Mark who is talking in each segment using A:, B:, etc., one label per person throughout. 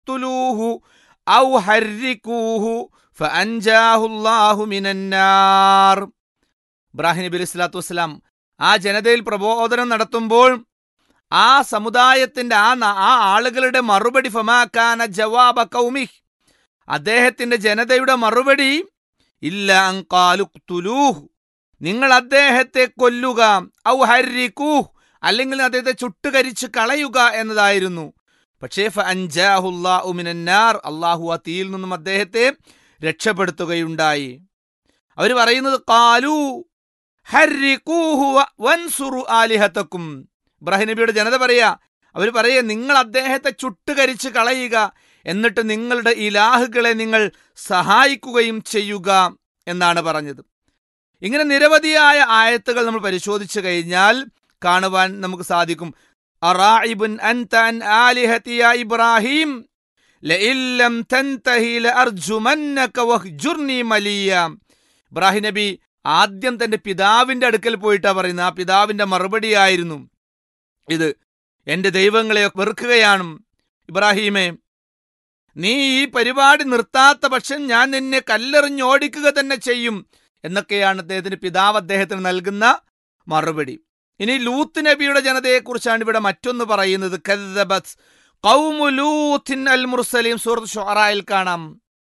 A: ഉഖ്തുലൂഹു ഔ ഹർരികൂഹു ഫഅൻജാഹു അല്ലാഹു മിനന്നാർ ഇബ്രാഹിം നബി അലൈഹി സ്വലാത്തു വസ്സലാം ആ ജനതയിൽ പ്രബോധനം നടത്തുമ്പോൾ ആ സമുദായത്തിന്റെ ആ ന- ആ ആളുകളുടെ മറുപടി ഫമാക്കാന ജവാബ കൗമിഹ് അദ്ദേഹത്തിന്റെ ജനതയുടെ മറുപടി ഇല്ല അങ്കാലുക്തുലൂഹ് നിങ്ങൾ അദ്ദേഹത്തെ കൊല്ലുക ഔ ഹരിക്കൂഹ് അല്ലെങ്കിൽ അദ്ദേഹത്തെ ചുട്ടുകരിച്ച് കളയുക എന്നതായിരുന്നു പക്ഷേ ഫഅൻജാഹുല്ലാഹു മിനന്നാർ അള്ളാഹു ആ തീയിൽ നിന്നും അദ്ദേഹത്തെ രക്ഷപ്പെടുത്തുകയുണ്ടായി അവർ പറയുന്നത് കാലു ഹർരിഖൂഹു വ- വൻസുറു ആലിഹത്തക്കും ഇബ്രാഹിം നബിയുടെ ജനത പറയാ അവർ പറയുക നിങ്ങൾ അദ്ദേഹത്തെ ചുട്ടുകരിച്ച് കളയുക എന്നിട്ട് നിങ്ങളുടെ ഇലാഹുകളെ നിങ്ങൾ സഹായിക്കുകയും ചെയ്യുക എന്നാണ് പറഞ്ഞത് ഇങ്ങനെ നിരവധിയായ ആയത്തുകൾ നമ്മൾ പരിശോധിച്ചു കഴിഞ്ഞാൽ കാണുവാൻ നമുക്ക് സാധിക്കും അറായിബുൻ അൻത അൻ ആലിഹതി യാ ഇബ്രാഹിം ലഇല്ലം തൻതഹി ലഅർജുമന്നക വഹ്ജുർനി മലിയ ഇബ്രാഹിം നബി ആദ്യം തന്റെ പിതാവിന്റെ അടുക്കൽ പോയിട്ടാ പറയുന്നത് ആ പിതാവിന്റെ മറുപടിയായിരുന്നു ഇത് എന്റെ ദൈവങ്ങളെ വെറുക്കുകയാണ് ഇബ്രാഹീമേ നീ ഈ പരിപാടി നിർത്താത്ത പക്ഷം ഞാൻ നിന്നെ കല്ലെറിഞ്ഞോടിക്കുക തന്നെ ചെയ്യും എന്നൊക്കെയാണ് അദ്ദേഹത്തിന്റെ പിതാവ് അദ്ദേഹത്തിന് നൽകുന്ന മറുപടി ഇനി ലൂത്ത് നബിയുടെ ജനതയെക്കുറിച്ചാണ് ഇവിടെ മറ്റൊന്ന് പറയുന്നത് കദ്ദബത് ഖൗമു ലൂത്തിൻ അൽ മുർസലീം സൂറത്ത് ഷുഅറയിൽ കാണാം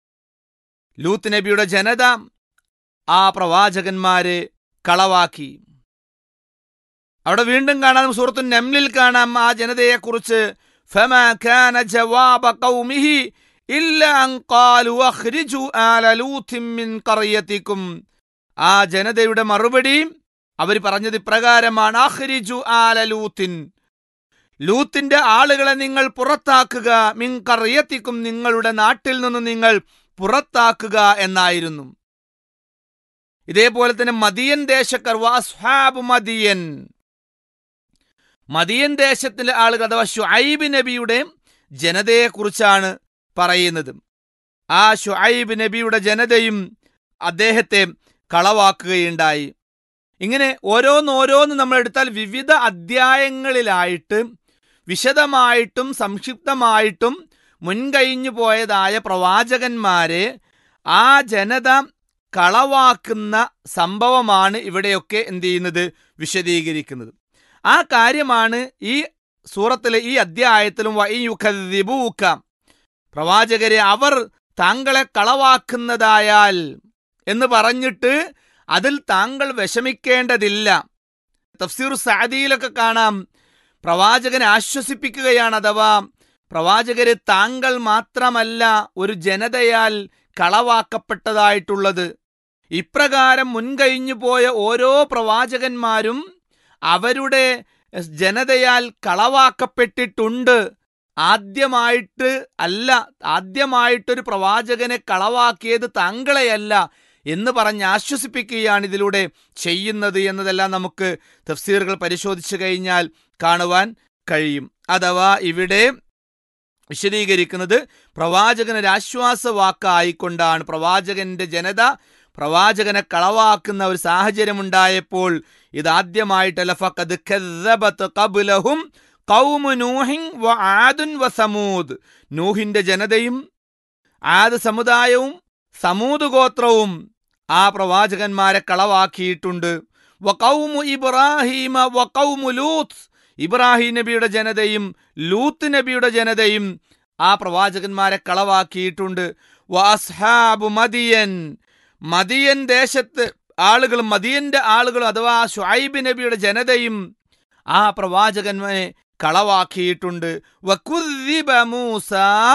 A: ലൂത്ത് നബിയുടെ ജനത ആ പ്രവാചകന്മാരെ കളവാക്കി അവിടെ വീണ്ടും കാണാം സൂറത്തു നംലിൽ കാണാം ആ ജനതയെക്കുറിച്ച് فما كان جواب قومه إلا أن قالوا أخرجوا آل لوط من قريتكم ആ ജനതയുടെ മറുപടി അവർ പറഞ്ഞത് ഇപ്രകാരമാണ് അഹ്രിജു ആല ലൂത്തിൻ ലൂത്തിന്റെ ആളുകളെ നിങ്ങൾ പുറത്താക്കുക മിൻ കറിയത്തിക്കും നിങ്ങളുടെ നാട്ടിൽ നിന്ന് നിങ്ങൾ പുറത്താക്കുക എന്നായിരുന്നു ഇതേപോലെ തന്നെ മദിയൻ ദേശക്കർ വാസ്ഹാബ് മദിയൻ മദിയൻ ദേശത്തിലെ ആളുകൾ അഥവാ ഷുഐബ് നബിയുടെ ജനതയെക്കുറിച്ചാണ് പറയുന്നത് ആ ഷുഐബ് നബിയുടെ ജനതയും അദ്ദേഹത്തെ കളവാക്കുകയുണ്ടായി ഇങ്ങനെ ഓരോന്നോരോന്ന് നമ്മൾ എടുത്താൽ വിവിധ അധ്യായങ്ങളിലായിട്ട് വിശദമായിട്ടും സംക്ഷിപ്തമായിട്ടും മുൻകഴിഞ്ഞു പോയതായ പ്രവാചകന്മാരെ ആ ജനത കളവാക്കുന്ന സംഭവമാണ് ഇവിടെയൊക്കെ എന്ത് ചെയ്യുന്നത് വിശദീകരിക്കുന്നത് ആ കാര്യമാണ് ഈ സൂറത്തിലെ ഈ അധ്യായത്തിലും വയ്യുഖദ്ദിബൂക്ക പ്രവാചകരെ അവർ താങ്കളെ കളവാക്കുന്നതായാൽ എന്ന് പറഞ്ഞിട്ട് അതിൽ താങ്കൾ വിഷമിക്കേണ്ടതില്ല തഫ്സീർ സാദിയിലൊക്കെ കാണാം പ്രവാചകനെ ആശ്വസിപ്പിക്കുകയാണ് അഥവാ പ്രവാചകരെ താങ്കൾ മാത്രമല്ല ഒരു ജനതയാൽ കളവാക്കപ്പെട്ടതായിട്ടുള്ളത് ഇപ്രകാരം മുൻകഴിഞ്ഞു പോയ ഓരോ പ്രവാചകന്മാരും അവരുടെ ജനതയാൽ കളവാക്കപ്പെട്ടിട്ടുണ്ട് ആദ്യമായിട്ട് അല്ല ആദ്യമായിട്ടൊരു പ്രവാചകനെ കളവാക്കിയത് താങ്കളെയല്ല എന്ന് പറഞ്ഞ് ആശ്വസിപ്പിക്കുകയാണ് ഇതിലൂടെ ചെയ്യുന്നത് എന്നതെല്ലാം നമുക്ക് തഫ്സീറുകൾ പരിശോധിച്ചു കഴിഞ്ഞാൽ കാണുവാൻ കഴിയും അഥവാ ഇവിടെ വിശദീകരിക്കുന്നത് പ്രവാചകനൊരു ആശ്വാസ വാക്കായിക്കൊണ്ടാണ് പ്രവാചകന്റെ ജനത പ്രവാചകനെ കളവാക്കുന്ന ഒരു സാഹചര്യമുണ്ടായപ്പോൾ ഇതാദ്യമായിട്ടല്ല ഫഖദ് കദ്ദബത് ഖബ്ലഹും ഖൗമു നൂഹിൻ വ ആദുൻ വ സമൂദ് നൂഹിന്റെ ജനതയും ആദ് സമുദായവും സമൂത് ഗോത്രവും ആ പ്രവാചകന്മാരെ കളവാക്കിയിട്ടുണ്ട് വ ഖൗമു ഇബ്രാഹീമ വ ഖൗമു ലൂത്ത് ഇബ്രാഹിം നബിയുടെ ജനതയും ലൂത്ത് നബിയുടെ ജനതയും ആ പ്രവാചകന്മാരെ കളവാക്കിയിട്ടുണ്ട് വ അസ്ഹാബു മദിയൻ മദിയൻ ദേശത്ത് ആളുകളും മദിയന്റെ ആളുകളും അഥവാ ഷുഐബ് നബിയുടെ ജനതയും ആ പ്രവാചകന്മാരെ കളവാക്കിയിട്ടുണ്ട് വകുദ്ദിബ മൂസ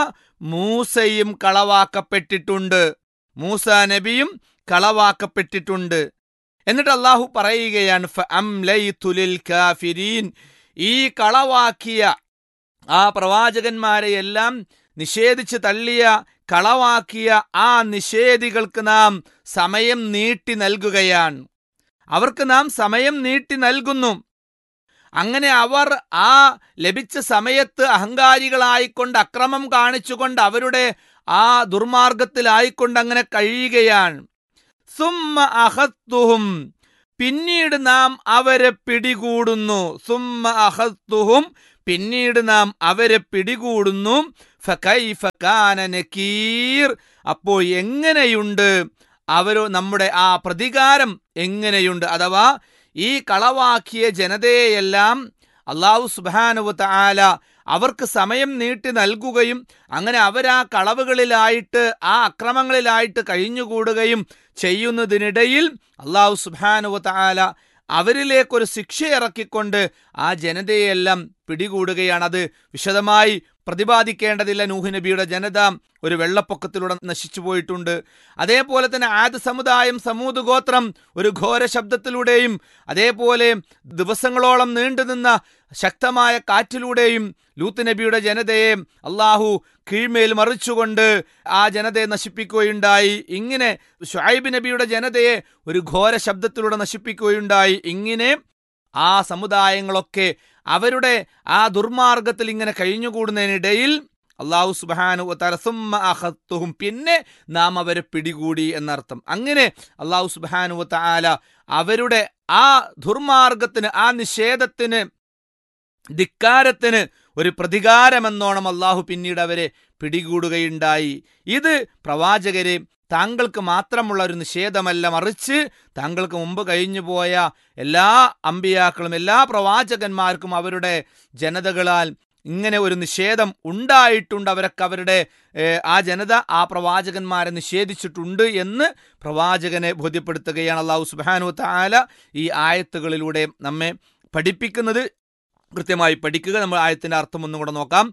A: മൂസയും കളവാക്കപ്പെട്ടിട്ടുണ്ട് മൂസ നബിയും കളവാക്കപ്പെട്ടിട്ടുണ്ട് എന്നിട്ട് അള്ളാഹു പറയുകയാണ് ഫഅംലൈതു ലിൽ കാഫിരീൻ ഈ കളവാക്കിയ ആ പ്രവാചകന്മാരെയെല്ലാം നിഷേധിച്ച് തള്ളിയ കളവാക്കിയ ആ നിഷേധികൾക്ക് നാം സമയം നീട്ടി നൽകുകയാണ് അവർക്ക് നാം സമയം നീട്ടി നൽകുന്നു അങ്ങനെ അവർ ആ ലഭിച്ച സമയത്ത് അഹങ്കാരികളായിക്കൊണ്ട് അക്രമം കാണിച്ചുകൊണ്ട് അവരുടെ ആ ദുർമാർഗത്തിലായിക്കൊണ്ട് അങ്ങനെ കഴിയുകയാണ് സുമ്മ അഹത്തുഹും പിന്നീട് നാം അവരെ പിടികൂടുന്നു സുമ്മ അഹത്തുഹും പിന്നീട് നാം അവരെ പിടികൂടുന്നു ഫകൈഫ കാന നകീർ അപ്പോൾ എങ്ങനെയുണ്ട് അവരോ നമ്മുടെ ആ പ്രതികാരം എങ്ങനെയുണ്ട് അഥവാ ഈ കളവാക്കിയ ജനതയെയെല്ലാം അള്ളാഹു സുബാനുവ ആല അവർക്ക് സമയം നീട്ടി നൽകുകയും അങ്ങനെ അവരാ കളവുകളിലായിട്ട് ആ അക്രമങ്ങളിലായിട്ട് കഴിഞ്ഞുകൂടുകയും ചെയ്യുന്നതിനിടയിൽ അള്ളാഹു സുബാനുവ ആല അവരിലേക്കൊരു ശിക്ഷ ഇറക്കിക്കൊണ്ട് ആ ജനതയെല്ലാം പിടികൂടുകയാണ് അത് വിശദമായി പ്രതിപാദിക്കേണ്ടതില്ല നൂഹ് നബിയുടെ ജനത ഒരു വെള്ളപ്പൊക്കത്തിലൂടെ നശിച്ചു പോയിട്ടുണ്ട് അതേപോലെ തന്നെ ആദ് സമുദായം സമൂത് ഗോത്രം ഒരു ഘോര ശബ്ദത്തിലൂടെയും അതേപോലെ ദിവസങ്ങളോളം നീണ്ടുനിന്ന ശക്തമായ കാറ്റിലൂടെയും ലൂത്ത് നബിയുടെ ജനതയെ അള്ളാഹു കീഴ്മേൽ മറിച്ചുകൊണ്ട് ആ ജനതയെ നശിപ്പിക്കുകയുണ്ടായി ഇങ്ങനെ ഷുഐബ് നബിയുടെ ജനതയെ ഒരു ഘോര ശബ്ദത്തിലൂടെ നശിപ്പിക്കുകയുണ്ടായി ഇങ്ങനെ ആ സമുദായങ്ങളൊക്കെ അവരുടെ ആ ദുർമാർഗത്തിൽ ഇങ്ങനെ കഴിഞ്ഞുകൂടുന്നതിനിടയിൽ അള്ളാഹു സുബാനു തലസും പിന്നെ നാം അവരെ പിടികൂടി എന്നർത്ഥം അങ്ങനെ അള്ളാഹു സുബാനു താല അവരുടെ ആ ദുർമാർഗത്തിന് ആ നിഷേധത്തിന് ധിക്കാരത്തിന് ഒരു പ്രതികാരമെന്നോണം അള്ളാഹു പിന്നീട് അവരെ പിടികൂടുകയുണ്ടായി ഇത് പ്രവാചകരെ താങ്കൾക്ക് മാത്രമുള്ള ഒരു നിഷേധമല്ല മറിച്ച് താങ്കൾക്ക് മുമ്പ് കഴിഞ്ഞു പോയ എല്ലാ അമ്പിയാക്കളും എല്ലാ പ്രവാചകന്മാർക്കും അവരുടെ ജനതകളാൽ ഇങ്ങനെ ഒരു നിഷേധം ഉണ്ടായിട്ടുണ്ട് അവരൊക്കെ അവരുടെ ആ ജനത ആ പ്രവാചകന്മാരെ നിഷേധിച്ചിട്ടുണ്ട് എന്ന് പ്രവാചകനെ ബോധ്യപ്പെടുത്തുകയാണ് അള്ളാഹു സുബാനു താല ഈ ആയത്തുകളിലൂടെ നമ്മെ പഠിപ്പിക്കുന്നത് കൃത്യമായി പഠിക്കുക നമ്മൾ ആയത്തിന്റെ അർത്ഥം ഒന്നും കൂടെ നോക്കാം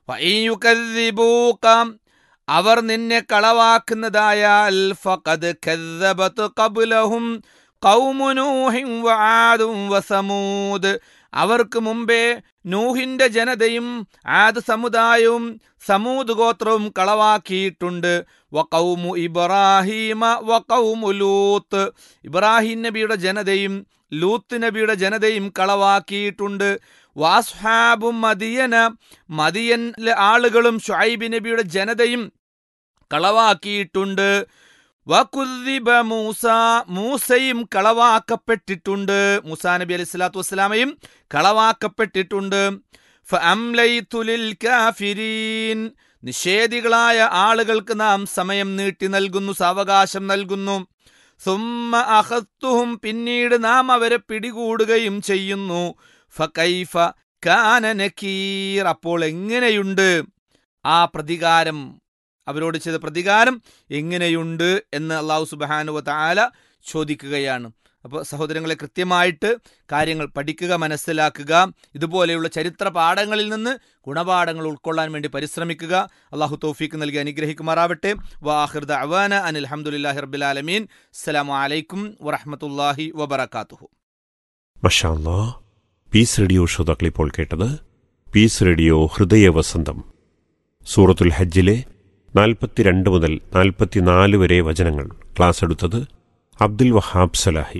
A: അവർ നിന്നെ കളവാക്കുന്നതായാൽ ഫഖദ് കദ്ദബത് ഖബ്ലഹും ഖൗമു നൂഹിൻ വആദും വസമൂദ് അവർക്ക് മുമ്പേ നൂഹിന്റെ ജനതയും ആദ് സമുദായവും സമൂദ് ഗോത്രവും കളവാക്കിയിട്ടുണ്ട് വഖൗമു ഇബ്രാഹീമ വഖൗമു ലൂത്ത് ഇബ്രാഹിം നബിയുടെ ജനതയും ലൂത്ത് നബിയുടെ ജനതയും കളവാക്കിയിട്ടുണ്ട് വാസ്ഹാബും മദിയന മദിയനിലെ ആളുകളും ഷുഐബ് നബിയുടെ ജനതയും കളവാക്കിയിട്ടുണ്ട് വകുദ്ദിബ മൂസ മൂസയും കളവാക്കപ്പെട്ടിട്ടുണ്ട് മൂസാ നബി അലൈഹി സ്വലാത്തു വസ്സലാമയും കളവാക്കപ്പെട്ടിട്ടുണ്ട് ഫഅംലൈതുലിൽ കാഫിരീൻ നിഷേധികളായ ആളുകൾക്ക് നാം സമയം നീട്ടി നൽകുന്നു സാവകാശം നൽകുന്നു സുമ്മ അഹത്തുഹും പിന്നീട് നാം അവരെ പിടികൂടുകയും ചെയ്യുന്നു ഫകൈഫ കാന നക്കീർ അപ്പോൾ എങ്ങനെയുണ്ട് ആ പ്രതികാരം അവരോട് ചെയ്ത പ്രതികാരം എങ്ങനെയുണ്ട് എന്ന് അള്ളാഹു സുബാനുവ താല ചോദിക്കുകയാണ് അപ്പോൾ സഹോദരങ്ങളെ കൃത്യമായിട്ട് കാര്യങ്ങൾ പഠിക്കുക മനസ്സിലാക്കുക ഇതുപോലെയുള്ള ചരിത്ര പാഠങ്ങളിൽ നിന്ന് ഗുണപാഠങ്ങൾ ഉൾക്കൊള്ളാൻ വേണ്ടി പരിശ്രമിക്കുക അള്ളാഹു തൗഫീക്ക് നൽകി അനുഗ്രഹിക്കുമാറാവട്ടെ വാഹിർദ അവാന അനിൽ അഹമ്മദുല്ലാഹി റബ്ബിലാലമീൻ അസ്സലാമു അലൈക്കും വറഹമത്തല്ലാഹി വബർക്കാത്തുഹു
B: മഷാല്ലാ പീസ് റേഡിയോ ശ്രോതാക്കൾ ഇപ്പോൾ കേട്ടത് പീസ് റേഡിയോ ഹൃദയ വസന്തം സൂറത്തുൽ ഹജ്ജിലെ നാൽപ്പത്തിരണ്ട് മുതൽ നാൽപ്പത്തിനാല് വരെ വചനങ്ങൾ ക്ലാസ് എടുത്തത് അബ്ദുൽ വഹാബ് സലാഹി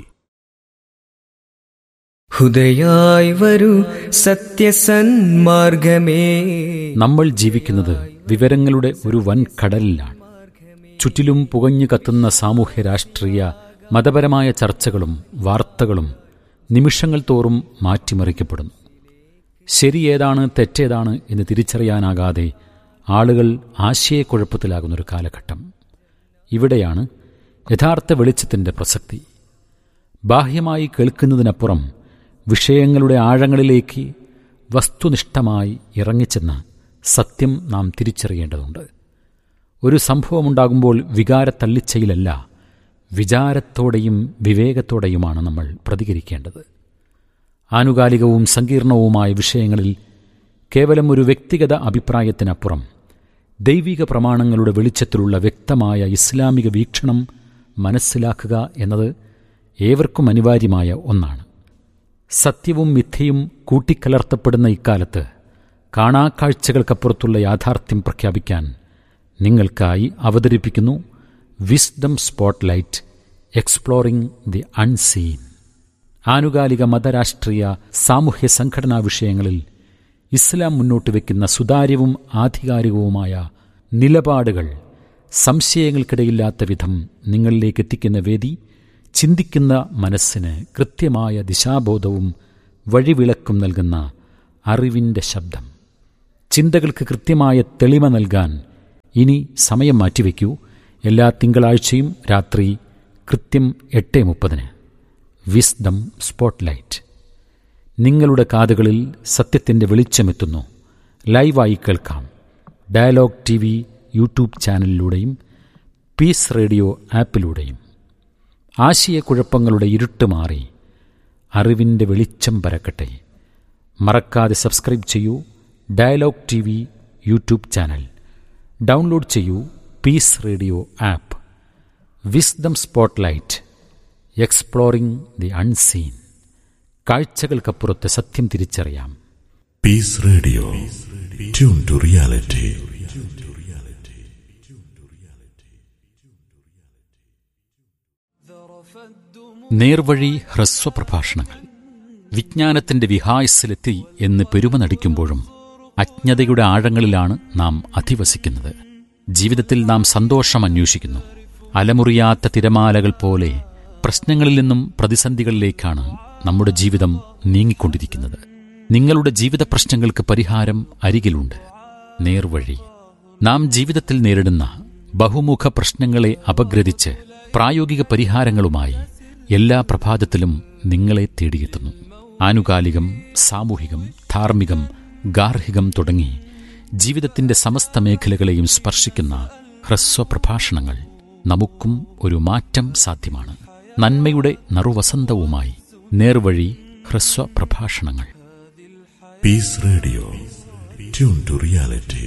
C: ഹുദയായി വരൂ സത്യസന്മാർഗമേ
D: നമ്മൾ ജീവിക്കുന്നത് വിവരങ്ങളുടെ ഒരു വൻ കടലിലാണ് ചുറ്റിലും പുകഞ്ഞു കത്തുന്ന സാമൂഹ്യ രാഷ്ട്രീയ മതപരമായ ചർച്ചകളും വാർത്തകളും നിമിഷങ്ങൾ തോറും മാറ്റിമറിക്കപ്പെടുന്നു ശരി ഏതാണ് തെറ്റേതാണ് എന്ന് തിരിച്ചറിയാനാകാതെ ആളുകൾ ആശയക്കുഴപ്പത്തിലാകുന്നൊരു കാലഘട്ടം ഇവിടെയാണ് യഥാർത്ഥ വെളിച്ചത്തിൻ്റെ പ്രസക്തി ബാഹ്യമായി കേൾക്കുന്നതിനപ്പുറം വിഷയങ്ങളുടെ ആഴങ്ങളിലേക്ക് വസ്തുനിഷ്ഠമായി ഇറങ്ങിച്ചെന്ന് സത്യം നാം തിരിച്ചറിയേണ്ടതുണ്ട് ഒരു സംഭവമുണ്ടാകുമ്പോൾ വികാരത്തള്ളിച്ചയിലല്ല വിചാരത്തോടെയും വിവേകത്തോടെയുമാണ് നമ്മൾ പ്രതികരിക്കേണ്ടത് ആനുകാലികവും സങ്കീർണവുമായ വിഷയങ്ങളിൽ കേവലം ഒരു വ്യക്തിഗത അഭിപ്രായത്തിനപ്പുറം ദൈവിക പ്രമാണങ്ങളുടെ വെളിച്ചത്തിലുള്ള വ്യക്തമായ ഇസ്ലാമിക വീക്ഷണം മനസ്സിലാക്കുക എന്നത് ഏവർക്കും അനിവാര്യമായ ഒന്നാണ് സത്യവും മിഥ്യയും കൂട്ടിക്കലർത്തപ്പെടുന്ന ഇക്കാലത്ത് കാണാക്കാഴ്ചകൾക്കപ്പുറത്തുള്ള യാഥാർത്ഥ്യം പ്രഖ്യാപിക്കാൻ നിങ്ങൾക്കായി അവതരിപ്പിക്കുന്നു wisdom spotlight exploring the unseen ആനുകാലിക മതരാഷ്ട്രീയ സാമൂഹ്യ സംഘടനാ വിഷയങ്ങളിൽ ഇസ്ലാം മുന്നോട്ട് വയ്ക്കുന്ന സുതാര്യവും ആധികാരികവുമായ നിലപാടുകൾ സംശയങ്ങൾക്കിടയില്ലാത്ത വിധം നിങ്ങളിലേക്ക് എത്തിക്കുന്ന വേദി ചിന്തിക്കുന്ന മനസ്സിന് കൃത്യമായ ദിശാബോധവും വഴിവിളക്കും നൽകുന്ന അറിവിൻ്റെ ശബ്ദം ചിന്തകൾക്ക് കൃത്യമായ തെളിമ നൽകാൻ ഇനി സമയം മാറ്റിവെക്കൂ എല്ലാ തിങ്കളാഴ്ചയും രാത്രി കൃത്യം എട്ട് മുപ്പതിന് വിസ്ഡം സ്പോട്ട്ലൈറ്റ് നിങ്ങളുടെ കാതുകളിൽ സത്യത്തിൻ്റെ വെളിച്ചമെത്തുന്നു ലൈവായി കേൾക്കാം ഡയലോഗ് ടി വി യൂട്യൂബ് ചാനലിലൂടെയും പീസ് റേഡിയോ ആപ്പിലൂടെയും ആശയക്കുഴപ്പങ്ങളുടെ ഇരുട്ട് മാറി അറിവിൻ്റെ വെളിച്ചം പരക്കട്ടെ മറക്കാതെ സബ്സ്ക്രൈബ് ചെയ്യൂ dialogue T V YouTube channel download ചെയ്യൂ peace radio app wisdom spotlight exploring the unseen കാഴ്ചകൾക്കപ്പുറത്തെ സത്യം തിരിച്ചറിയാം
E: Peace Radio. Tune to reality.
D: നേർവഴി ഹ്രസ്വ പ്രഭാഷണങ്ങൾ വിജ്ഞാനത്തിന്റെ വിഹായസിലെത്തി എന്ന് പെരുമ നടിക്കുമ്പോഴും അജ്ഞതയുടെ ആഴങ്ങളിലാണ് നാം അധിവസിക്കുന്നത് ജീവിതത്തിൽ നാം സന്തോഷം അന്വേഷിക്കുന്നു അലമുറിയാത്ത തിരമാലകൾ പോലെ പ്രശ്നങ്ങളിൽ നിന്നും പ്രതിസന്ധികളിലേക്കാണ് നമ്മുടെ ജീവിതം നീങ്ങിക്കൊണ്ടിരിക്കുന്നത് നിങ്ങളുടെ ജീവിത പ്രശ്നങ്ങൾക്ക് പരിഹാരം അരികിലുണ്ട് നേർവഴി നാം ജീവിതത്തിൽ നേരിടുന്ന ബഹുമുഖ പ്രശ്നങ്ങളെ അപഗ്രഥിച്ച് പ്രായോഗിക പരിഹാരങ്ങളുമായി എല്ലാ പ്രഭാതത്തിലും നിങ്ങളെ തേടിയെത്തുന്നു ആനുകാലികം സാമൂഹികം ധാർമ്മികം ഗാർഹികം തുടങ്ങി ജീവിതത്തിന്റെ സമസ്ത മേഖലകളെയും സ്പർശിക്കുന്ന ഹ്രസ്വ പ്രഭാഷണങ്ങൾ നമുക്കും ഒരു മാറ്റം സാധ്യമാണ് നന്മയുടെ നറുവസന്തവുമായി നേർവഴി ഹ്രസ്വ പ്രഭാഷണങ്ങൾ
E: Peace Radio. Tune to reality.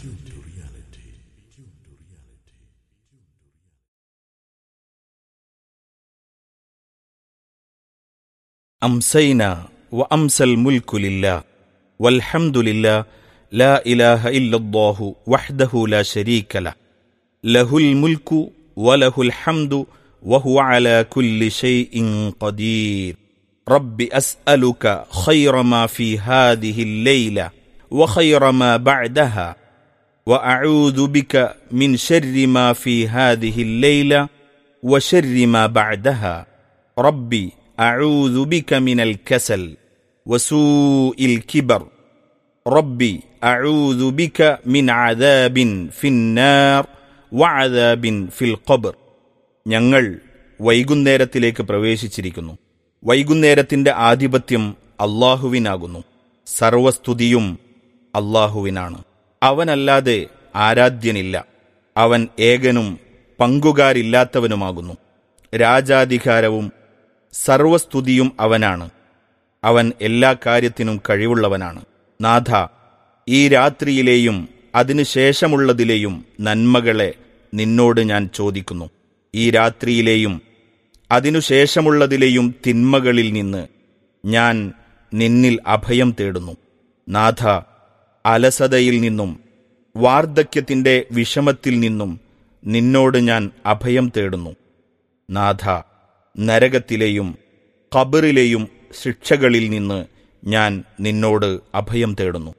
F: أمسينا وأمسى الملك لله والحمد لله لا إله إلا الله وحده لا شريك له له الملك وله الحمد وهو على كل شيء قدير رب أسألك خير ما في هذه الليلة وخير ما بعدها وأعوذ بك من شر ما في هذه الليلة وشر ما بعدها ربي أعوذ بك من الكسل وسوء الكبر ربي أعوذ بك من عذاب في النار وعذاب في القبر ഞങ്ങൾ വൈകുന്നേരത്തിലേക്ക് പ്രവേശിച്ചിരിക്കുന്നു വൈകുന്നേരത്തിന്റെ ആധിപത്യം അള്ളാഹുവിനാകുന്നു സർവസ്തുതിയും അള്ളാഹുവിനാണ് അവനല്ലാതെ ആരാധ്യനില്ല അവൻ ഏകനും പങ്കുകാരില്ലാത്തവനുമാകുന്നു രാജാധികാരവും സർവസ്തുതിയും അവനാണ് അവൻ എല്ലാ കാര്യത്തിനും കഴിവുള്ളവനാണ് നാഥ ഈ രാത്രിയിലെയും അതിനുശേഷമുള്ളതിലെയും നന്മകളെ നിന്നോട് ഞാൻ ചോദിക്കുന്നു ഈ രാത്രിയിലെയും അതിനുശേഷമുള്ളതിലെയും തിന്മകളിൽ നിന്ന് ഞാൻ നിന്നിൽ അഭയം തേടുന്നു നാഥ അലസതയിൽ നിന്നും വാർദ്ധക്യത്തിന്റെ വിഷമത്തിൽ നിന്നും നിന്നോട് ഞാൻ അഭയം തേടുന്നു നാഥ നരകത്തിലെയും ഖബറിലെയും ശിക്ഷകളിൽ നിന്ന് ഞാൻ നിന്നോട് അഭയം തേടുന്നു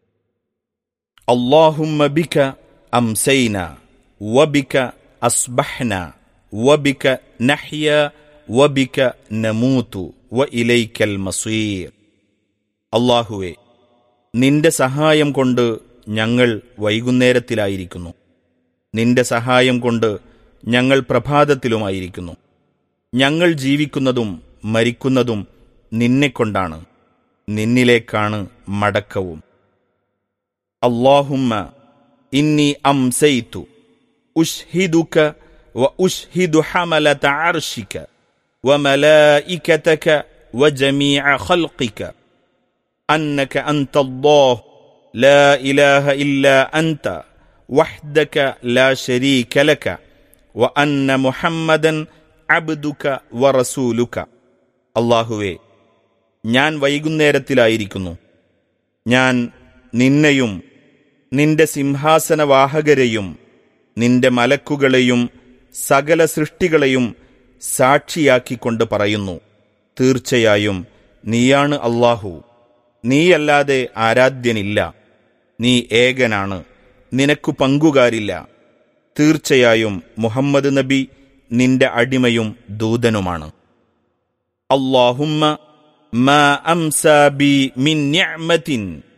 F: അള്ളാഹുമ്മ ബിക അംസൈന വബിക അസ്ബഹ്ന വബിക നഹ്യ വബിക നമൂതു വ ഇലൈക്കൽ മസീർ അള്ളാഹുവെ നിന്റെ സഹായം കൊണ്ട് ഞങ്ങൾ വൈകുന്നേരത്തിലായിരിക്കുന്നു നിന്റെ സഹായം കൊണ്ട് ഞങ്ങൾ പ്രഭാതത്തിലുമായിരിക്കുന്നു ഞങ്ങൾ ജീവിക്കുന്നതും മരിക്കുന്നതും നിന്നെക്കൊണ്ടാണ് നിന്നിലേക്കാണ് മടക്കവും അള്ളാഹുമ്മ ഇന്നി അംസൈതു ഉഷ്ഹിദുക വ ഉഷ്ഹിദു ഹമലത അർഷിക وملائكتك وجميع خلقك انك انت الله لا اله الا انت وحدك لا شريك لك وان محمدا അബ്ദുക വറസൂലുക അള്ളാഹുവേ ഞാൻ വൈകുന്നേരത്തിലായിരിക്കുന്നു ഞാൻ നിന്നെയും നിന്റെ സിംഹാസനവാഹകരെയും നിന്റെ മലക്കുകളെയും സകല സൃഷ്ടികളെയും സാക്ഷിയാക്കിക്കൊണ്ട് പറയുന്നു തീർച്ചയായും നീയാണ് അള്ളാഹു നീയല്ലാതെ ആരാധ്യനില്ല നീ ഏകനാണ് നിനക്കു പങ്കുകാരില്ല തീർച്ചയായും മുഹമ്മദ് നബി നിന്റെ അടിമയും ദൂതനുമാണ് അള്ളാഹുമ്മ മാ അംസാ ബി മിൻ നിഅ്മത്തിൻ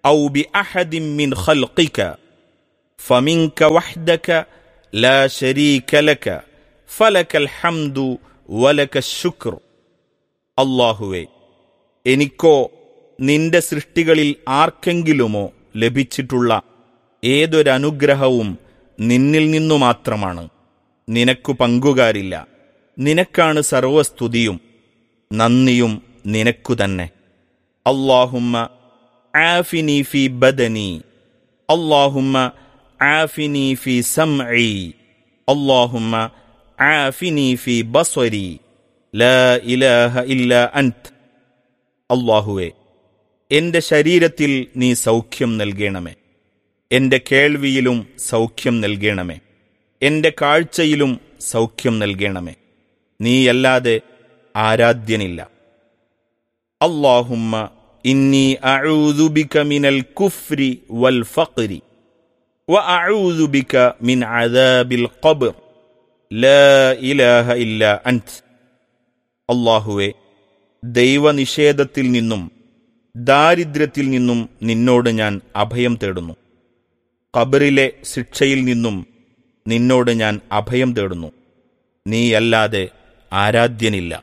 F: أو بأحد من خلقك فمنك وحدك لا شريك لك فلك الحمد ولك الشكر അള്ളാഹുവേ എനിക്കോ നിന്റെ സൃഷ്ടികളിൽ ആർക്കെങ്കിലുമോ ലഭിച്ചിട്ടുള്ള ഏതൊരനുഗ്രഹവും നിന്നിൽ നിന്നു മാത്രമാണ് നിനക്കു പങ്കുകാരില്ല നിനക്കാണ് സർവസ്തുതിയും നന്ദിയും നിനക്കു തന്നെ അള്ളാഹുമ്മ ആഫിനി ഫി ബദനി അള്ളാഹുമ്മ ആഫിനി ഫി സംഇ അള്ളാഹുമ്മ ആഫിനി ഫി ബസ്വരി ലാ ഇലാഹ ഇല്ല അൻത് അള്ളാഹുവേ എന്റെ ശരീരത്തിൽ നീ സൗഖ്യം നൽകണമേ എന്റെ കേൾവിയിലും സൗഖ്യം നൽകണമേ എന്റെ കാഴ്ചയിലും സൗഖ്യം നൽകണമേ നീയല്ലാതെ ആരാധ്യനില്ല അള്ളാഹുമ്മ ഇന്നി അഊദു ബിക മിനൽ കുഫ്രി വൽ ഫഖ്രി وأعوذ بك من عذاب القبر لا إله إلا أنت അള്ളാഹുവെ ദൈവനിഷേധത്തിൽ നിന്നും ദാരിദ്ര്യത്തിൽ നിന്നും നിന്നോട് ഞാൻ അഭയം തേടുന്നു ഖബറിലെ ശിക്ഷയിൽ നിന്നും നിന്നോട് ഞാൻ അഭയം തേടുന്നു നീയല്ലാതെ ആരാധ്യനില്ല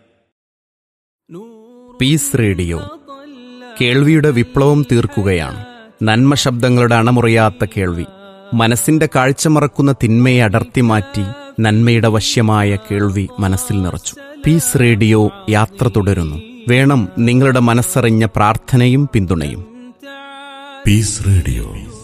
G: പീസ് റേഡിയോ കേൾവിയുടെ വിപ്ലവം തീർക്കുകയാണ് നന്മ ശബ്ദങ്ങളുടെ അണമുറിയാത്ത കേൾവി മനസ്സിന്റെ കാഴ്ച മറക്കുന്ന തിന്മയെ അടർത്തി മാറ്റി നന്മയുടെ വശ്യമായ കേൾവി മനസ്സിൽ നിറച്ചു പീസ് റേഡിയോ യാത്ര തുടരുന്നു വേണം നിങ്ങളുടെ മനസ്സറിഞ്ഞ പ്രാർത്ഥനയും പിന്തുണയും
E: Peace Radio.